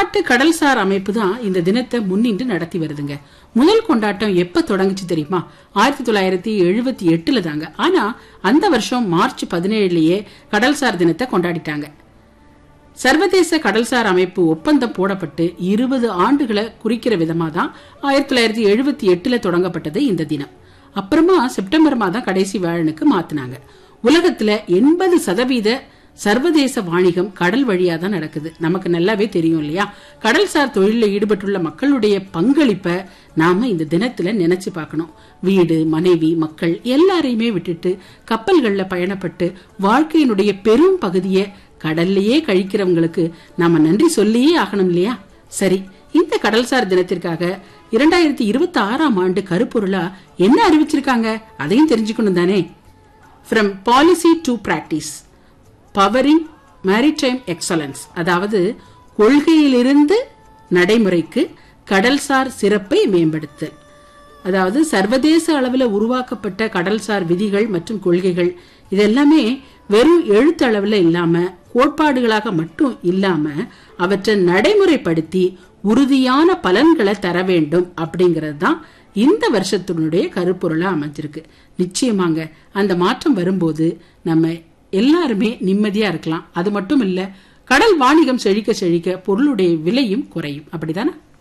பன்னாட்டு கடல்சார் அமைப்பு தான் இந்த தினத்தை முன்னின்று நடத்தி வருதுங்க முதல் கொண்டாட்டம் எப்ப தொடங்குச்சு தெரியுமா ஆயிரத்தி தொள்ளாயிரத்தி எழுபத்தி எட்டுல தாங்க ஆனா அந்த வருஷம் மார்ச் பதினேழுலயே கடல்சார் தினத்தை கொண்டாடிட்டாங்க சர்வதேச கடல்சார் அமைப்பு ஒப்பந்தம் போடப்பட்டு இருபது ஆண்டுகளை குறிக்கிற விதமா தான் ஆயிரத்தி தொள்ளாயிரத்தி எழுபத்தி எட்டுல தொடங்கப்பட்டது இந்த தினம் அப்புறமா செப்டம்பர் மாதம் கடைசி வேழனுக்கு மாத்தினாங்க உலகத்துல எண்பது சதவீத சர்வதேச வாணிகம் கடல் வழியா தான் நடக்குது நமக்கு நல்லாவே தெரியும் இல்லையா கடல்சார் தொழிலில் ஈடுபட்டுள்ள மக்களுடைய பங்களிப்பை நாம இந்த தினத்துல நினைச்சு பார்க்கணும் வீடு மனைவி மக்கள் எல்லாரையுமே விட்டுட்டு கப்பல்கள்ல பயணப்பட்டு வாழ்க்கையினுடைய பெரும் பகுதியை கடல்லையே கழிக்கிறவங்களுக்கு நாம நன்றி சொல்லியே ஆகணும் இல்லையா சரி இந்த கடல்சார் தினத்திற்காக இரண்டாயிரத்தி இருபத்தி ஆறாம் ஆண்டு கருப்பொருளா என்ன அறிவிச்சிருக்காங்க அதையும் தெரிஞ்சுக்கணும் தானே from policy to practice powering maritime excellence அதாவது கொள்கையிலிருந்து நடைமுறைக்கு கடல்சார் சிறப்பை மேம்படுத்தல் அதாவது சர்வதேச அளவில் உருவாக்கப்பட்ட கடல்சார் விதிகள் மற்றும் கொள்கைகள் இதெல்லாமே வெறும் எழுத்து அளவில் இல்லாம கோட்பாடுகளாக மட்டும் இல்லாம அவற்றை நடைமுறைப்படுத்தி உறுதியான பலன்களை தர வேண்டும் அப்படிங்கிறது தான் இந்த வருஷத்தினுடைய கருப்பொருளா அமைஞ்சிருக்கு நிச்சயமாங்க அந்த மாற்றம் வரும்போது நம்ம எல்லாருமே நிம்மதியா இருக்கலாம் அது மட்டும் இல்ல கடல் வாணிகம் செழிக்க செழிக்க பொருளுடைய விலையும் குறையும் அப்படிதானே